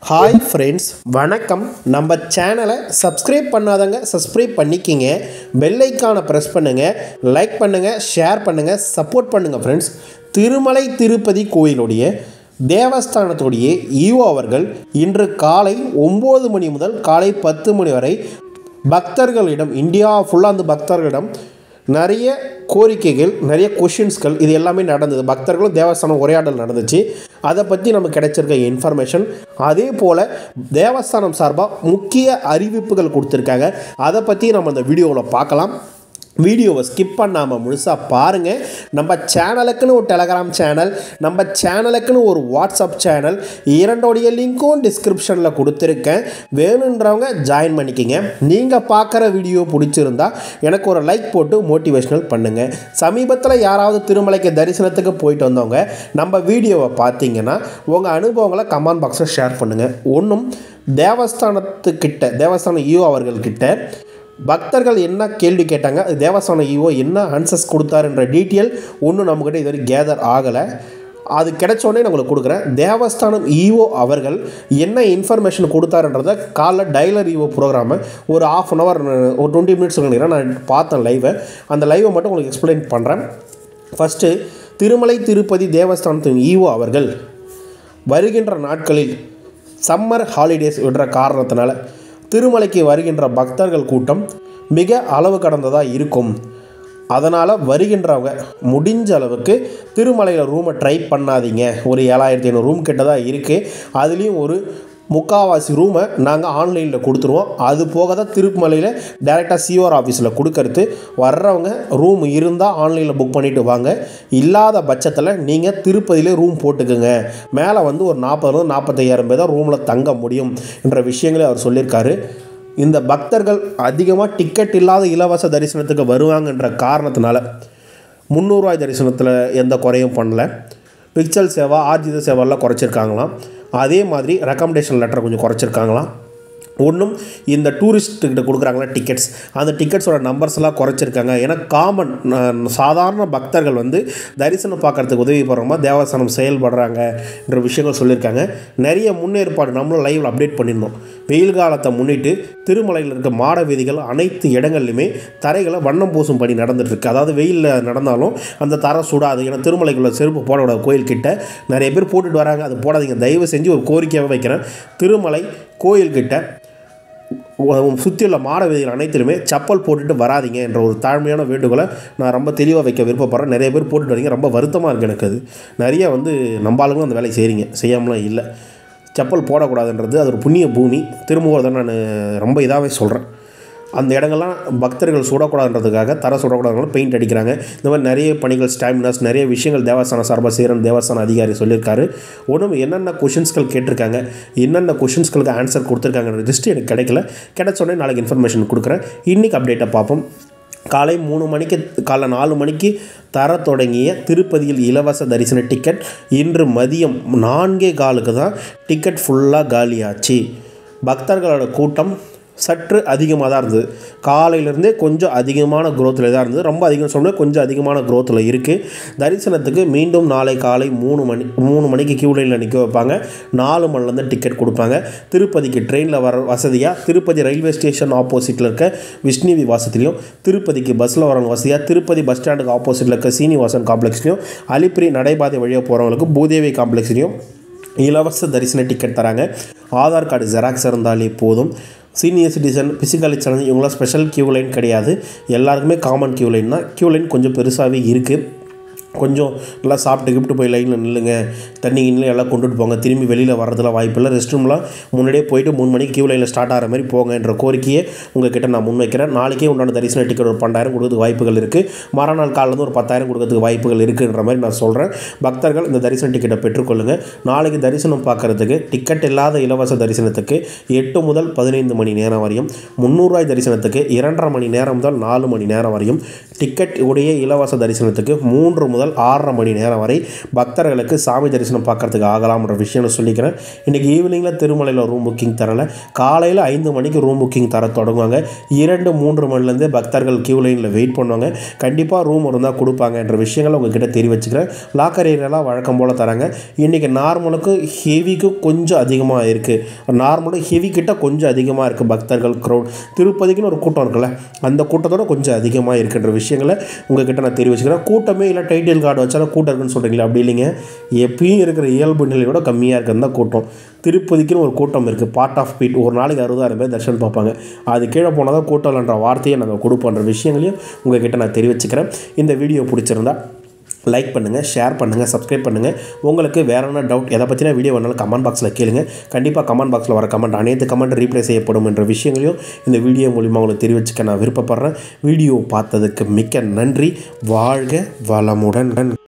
hi friends வணக்கம் நம்ம சேனலை சப்ஸ்கிரைப் பண்ணாதவங்க சப்ஸ்கிரைப் பண்ணிக்கிங்க பெல் ஐக்கானை ப்ரெஸ் பண்ணுங்கள் லைக் பண்ணுங்கள் ஷேர் பண்ணுங்கள் சப்போர்ட் பண்ணுங்கள் ஃப்ரெண்ட்ஸ் திருமலை திருப்பதி கோயிலுடைய தேவஸ்தானத்துடைய ஈவோ அவர்கள் இன்று காலை ஒம்பது மணி முதல் காலை பத்து மணி வரை பக்தர்களிடம் இந்தியா ஃபுல்லாக அந்த பக்தர்களிடம் நிறைய கோரிக்கைகள் நிறைய கொஷின்ஸ்கள் இது எல்லாமே நடந்தது பக்தர்களும் தேவஸ்தானம் உரையாடல் நடந்துச்சு அதை பற்றி நமக்கு கிடைச்சிருக்க இன்ஃபர்மேஷன் அதே போல் தேவஸ்தானம் சார்பாக முக்கிய அறிவிப்புகள் கொடுத்துருக்காங்க அதை பற்றி நம்ம இந்த வீடியோவில் பார்க்கலாம் வீடியோவை ஸ்கிப் பண்ணாமல் முழுசாக பாருங்கள் நம்ம சேனலுக்குன்னு ஒரு டெலகிராம் சேனல் நம்ம சேனலுக்குன்னு ஒரு வாட்ஸ்அப் சேனல் இரண்டோடைய லிங்க்கும் டிஸ்கிரிப்ஷனில் கொடுத்துருக்கேன் வேணுன்றவங்க ஜாயின் பண்ணிக்கிங்க நீங்கள் பார்க்குற வீடியோ பிடிச்சிருந்தா எனக்கு ஒரு லைக் போட்டு மோட்டிவேஷனல் பண்ணுங்கள் சமீபத்தில் யாராவது திருமலைக்கு தரிசனத்துக்கு போயிட்டு வந்தவங்க நம்ம வீடியோவை பார்த்தீங்கன்னா உங்கள் அனுபவங்களை கமெண்ட் பாக்ஸில் ஷேர் பண்ணுங்கள் ஒன்றும் தேவஸ்தானத்துக்கிட்ட தேவஸ்தான ஈஓ அவர்கள்கிட்ட பக்தர்கள் என்ன கேள்வி கேட்டாங்க அது தேவஸ்தான ஈஓ என்ன ஆன்சர்ஸ் கொடுத்தாருன்ற டீட்டெயில் ஒன்றும் நம்மக்கிட்ட இதுவரை கேதர் ஆகலை அது கிடைச்சோடனே நான் உங்களுக்கு கொடுக்குறேன் தேவஸ்தானம் ஈஓ அவர்கள் என்ன இன்ஃபர்மேஷன் கொடுத்தாருன்றத காலைல டைலர் ஈஓ ப்ரோக்ராமை ஒரு ஆஃப் அன் ஹவர் ஒரு டுவெண்ட்டி மினிட்ஸ் நினைக்கிறேன் நான் பார்த்தேன் லைவை அந்த லைவை மட்டும் உங்களுக்கு எக்ஸ்பிளைன் பண்ணுறேன் ஃபஸ்ட்டு திருமலை திருப்பதி தேவஸ்தானத்தின் ஈஓ அவர்கள் வருகின்ற நாட்களில் சம்மர் ஹாலிடேஸ் விடுற காரணத்தினால திருமலைக்கு வருகின்ற பக்தர்கள் கூட்டம் மிக அளவு கடந்ததாக இருக்கும் அதனால் வருகின்றவங்க முடிஞ்ச அளவுக்கு திருமலையில் ரூமை ட்ரை பண்ணாதீங்க ஒரு ஏழாயிரத்தி ஐநூறு ரூம் கிட்ட தான் இருக்குது அதுலேயும் ஒரு முக்காவாசி ரூமை நாங்கள் ஆன்லைனில் கொடுத்துருவோம் அது போக தான் திருமலையில் டேரெக்டாக சிஓஆர் ஆஃபீஸில் கொடுக்கறது வர்றவங்க ரூம் இருந்தால் ஆன்லைனில் புக் பண்ணிவிட்டு வாங்க இல்லாத பட்சத்தில் நீங்கள் திருப்பதியிலே ரூம் போட்டுக்குங்க மேலே வந்து ஒரு நாற்பது நாற்பத்தையாயிரம் பேர் தான் ரூமில் தங்க முடியும் என்ற விஷயங்களே அவர் சொல்லியிருக்காரு இந்த பக்தர்கள் அதிகமாக டிக்கெட் இல்லாத இலவச தரிசனத்துக்கு வருவாங்கன்ற காரணத்தினால முந்நூறுரூவாய் தரிசனத்தில் எந்த குறையும் பண்ணல பிக்சல் சேவா ஆர்ஜித சேவாலாம் குறைச்சிருக்காங்களாம் அதே மாதிரி ரெக்கமெண்டேஷன் லெட்டர் கொஞ்சம் குறைச்சிருக்காங்களாம் ஒன்றும் இந்த டூரிஸ்ட்டுக்கிட்ட கொடுக்குறாங்களா டிக்கெட்ஸ் அந்த டிக்கெட்ஸோட நம்பர்ஸ்லாம் குறைச்சிருக்காங்க ஏன்னா காமன் சாதாரண பக்தர்கள் வந்து தரிசனம் பார்க்குறதுக்கு உதவி பண்ணுறோமா தேவஸ்தானம் செயல்படுறாங்க என்ற விஷயங்கள் சொல்லியிருக்காங்க நிறைய முன்னேற்பாடு நம்மளும் லைவில் அப்டேட் பண்ணியிருந்தோம் வெயில் காலத்தை முன்னிட்டு திருமலையில் இருக்க மாட வீதிகள் அனைத்து இடங்கள்லையுமே தரைகளை வண்ணம் பூசும் பணி நடந்துட்டுருக்கு அதாவது வெயிலில் நடந்தாலும் அந்த தரை சுடாது ஏன்னா திருமலைக்குள்ள செருப்பு போடக்கூடாது கோயில்கிட்ட நிறைய பேர் போட்டுட்டு வராங்க அது போடாதீங்க தயவு செஞ்சு ஒரு கோரிக்கையாக வைக்கிறேன் திருமலை கோயில்கிட்ட சுற்றியுள்ள மாட வீதிகள் அனைத்திலுமே சப்பல் போட்டுட்டு வராதிங்க என்ற ஒரு தாழ்மையான வேண்டுகோளை நான் ரொம்ப தெளிவாக வைக்க விருப்பப்படுறேன் நிறைய பேர் போட்டுட்டு வரீங்க ரொம்ப வருத்தமாக இருக்குது எனக்கு அது நிறைய வந்து நம்பாளுங்களும் அந்த வேலையை செய்கிறீங்க செய்யாமலாம் இல்லை செப்பல் போடக்கூடாதுன்றது அது ஒரு புண்ணிய பூமி திரும்ப தான் நான் ரொம்ப இதாகவே சொல்கிறேன் அந்த இடங்கள்லாம் பக்தர்கள் சுடக்கூடாதுன்றதுக்காக தர சுடக்கூடாதுனால பெயிண்ட் அடிக்கிறாங்க இந்த மாதிரி நிறைய பணிகள் ஸ்டாமினாஸ் நிறைய விஷயங்கள் தேவஸ்தான சார்பாக செய்கிறன்னு தேவஸ்தான அதிகாரி சொல்லியிருக்காரு ஒன்றும் என்னென்ன கொஷின்ஸ்கள் கேட்டிருக்காங்க என்னென்ன கொஷின்ஸ்களுக்கு ஆன்சர் கொடுத்துருக்காங்கன்ற லிஸ்ட்டு எனக்கு கிடைக்கல கிடைச்சோடனே நாளைக்கு இன்ஃபர்மேஷன் கொடுக்குறேன் இன்றைக்கி அப்டேட்டை பார்ப்போம் காலை மூணு மணிக்கு காலை நாலு மணிக்கு தர தொடங்கிய திருப்பதியில் இலவச தரிசன டிக்கெட் இன்று மதியம் நான்கே காலுக்கு தான் டிக்கெட் ஃபுல்லாக காலியாச்சு பக்தர்களோட கூட்டம் சற்று அதிகமாக தான் இருந்தது காலையிலேருந்தே கொஞ்சம் அதிகமான க்ரோத்தில் தான் இருந்தது ரொம்ப அதிகம் சொன்னால் கொஞ்சம் அதிகமான க்ரோத்தில் இருக்குது தரிசனத்துக்கு மீண்டும் நாளை காலை மூணு மணி மூணு மணிக்கு கியூ லைனில் நிற்க வைப்பாங்க நாலு மணிலேருந்து டிக்கெட் கொடுப்பாங்க திருப்பதிக்கு ட்ரெயினில் வர வசதியாக திருப்பதி ரயில்வே ஸ்டேஷன் ஆப்போசிட்டில் இருக்க விஷ்ணுவி வாசத்துலேயும் திருப்பதிக்கு பஸ்ஸில் வர வசதியாக திருப்பதி பஸ் ஸ்டாண்டுக்கு ஆப்போசிட்டில் இருக்க சீனிவாசன் காம்ப்ளெக்ஸ்லையும் அலிப்பிரி நடைபாதை வழியாக போகிறவங்களுக்கு பூதேவி காம்ப்ளெக்ஸ்லையும் இலவச தரிசன டிக்கெட் தராங்க ஆதார் கார்டு ஜெராக்ஸ் இருந்தாலே போதும் சீனியர் சிட்டிசன் ஃபிசிக்கலி சேலஞ்ச் இவங்களாம் ஸ்பெஷல் கியூ லைன் கிடையாது எல்லாருக்குமே காமன் கியூ லைன் தான் கியூ லைன் கொஞ்சம் பெருசாகவே இருக்குது கொஞ்சம் நல்லா சாப்பிட்டு கிஃப்ட்டு போய் லைனில் நில்லுங்க தண்ணி கிண்ணி எல்லாம் கொண்டுட்டு போங்க திரும்பி வெளியில் வர்றதுலாம் வாய்ப்பு இல்லை ரெஸ்ட் ரூம்லாம் முன்னாடியே போயிட்டு மூணு மணிக்கு கியூ லைனில் ஸ்டார்ட் ஆகிற மாதிரி போங்கன்ற கோரிக்கையை உங்ககிட்ட நான் முன்வைக்கிறேன் நாளைக்கே உண்டான தரிசன டிக்கெட் ஒரு பன்னெண்டாயிரம் கொடுக்கறதுக்கு வாய்ப்புகள் இருக்குது மறுநாள் காலிலேருந்து ஒரு பத்தாயிரம் கொடுக்கறதுக்கு வாய்ப்புகள் இருக்குன்ற மாதிரி நான் சொல்கிறேன் பக்தர்கள் இந்த தரிசன டிக்கெட்டை பெற்றுக்கொள்ளுங்கள் நாளைக்கு தரிசனம் பார்க்குறதுக்கு டிக்கெட் இல்லாத இலவச தரிசனத்துக்கு எட்டு முதல் பதினைந்து மணி நேரம் வரையும் முந்நூறுரூவாய் தரிசனத்துக்கு இரண்டரை மணி நேரம் முதல் நாலு மணி நேரம் வரையும் டிக்கெட் உடைய இலவச தரிசனத்துக்கு மூன்று முதல் முதல் ஆறரை மணி நேரம் வரை பக்தர்களுக்கு சாமி தரிசனம் பார்க்கறதுக்கு ஆகலாம்ன்ற விஷயம் நான் சொல்லிக்கிறேன் இன்றைக்கி ஈவினிங்கில் திருமலையில் ரூம் புக்கிங் தரல காலையில் ஐந்து மணிக்கு ரூம் புக்கிங் தர தொடங்குவாங்க இரண்டு மூன்று மணிலேருந்து பக்தர்கள் கியூ லைனில் வெயிட் பண்ணுவாங்க கண்டிப்பாக ரூம் இருந்தால் கொடுப்பாங்கன்ற விஷயங்களை உங்ககிட்ட தெரிய வச்சுக்கிறேன் லாக்கர் ஏரியாலாம் வழக்கம் போல் தராங்க இன்றைக்கி நார்மலுக்கு ஹெவிக்கும் கொஞ்சம் அதிகமாக இருக்குது நார்மலு ஹெவி கிட்ட கொஞ்சம் அதிகமாக இருக்குது பக்தர்கள் க்ரௌட் திருப்பதிக்குன்னு ஒரு கூட்டம் இருக்குல்ல அந்த கூட்டத்தோட கொஞ்சம் அதிகமாக இருக்குன்ற விஷயங்களை உங்ககிட்ட நான் தெரிய வச்சுக்கிறேன் கூட்டமே இல்லை டைட்டில் கார்டு வச்சாலும் கூட்டம் இருக்குன்னு சொல்கிறீங்களா அப்படி இல்லைங்க எப்பயும் இருக்கிற இயல்பு நிலையோட கம்மியாக இருக்கிறது தான் கூட்டம் திருப்பதிக்குன்னு ஒரு கூட்டம் இருக்குது பார்ட் ஆஃப் பீட் ஒரு நாளைக்கு அறுபதாயிரம் பேர் தர்ஷன் பார்ப்பாங்க அது கீழே போனால் தான் கூட்டம் இல்லைன்ற வார்த்தையை நாங்கள் கொடுப்போன்ற விஷயங்களையும் உங்ககிட்ட நான் தெரிவிச்சுக்கிறேன் இந்த வீடியோ பிடிச்சிருந்தா லைக் பண்ணுங்கள் ஷேர் பண்ணுங்கள் சப்ஸ்கிரைப் பண்ணுங்கள் உங்களுக்கு வேற என்ன டவுட் எதை பற்றின வீடியோ வேணாலும் கமெண்ட் பாக்ஸில் கேளுங்க கண்டிப்பாக கமெண்ட் பாக்ஸில் வர கமெண்ட் அனைத்து கமெண்ட் ரீப்ளை செய்யப்படும் என்ற விஷயங்களையும் இந்த வீடியோ மூலிமா உங்களுக்கு தெரிவிச்சுக்க நான் விருப்பப்படுறேன் வீடியோ பார்த்ததுக்கு மிக்க நன்றி வாழ்க வளமுடன்